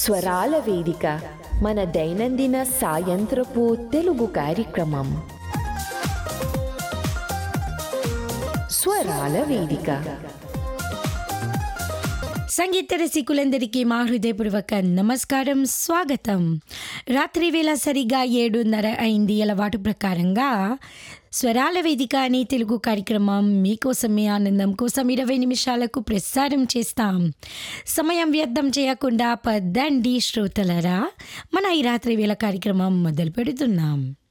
స్వరాల వేదిక మన దైనందిన సాయంత్రపు తెలుగు కార్యక్రమం స్వరాల వేదిక సంగీత రసికులందరికీ మా హృదయపూర్వక నమస్కారం స్వాగతం రాత్రి వేళ సరిగా ఏడున్నర అయింది అలవాటు ప్రకారంగా స్వరాల వేదిక అనే తెలుగు కార్యక్రమం మీకోసమే ఆనందం కోసం ఇరవై నిమిషాలకు ప్రసారం చేస్తాం సమయం వ్యర్థం చేయకుండా పద్దండి శ్రోతలరా మన ఈ రాత్రి వేళ కార్యక్రమం మొదలు పెడుతున్నాం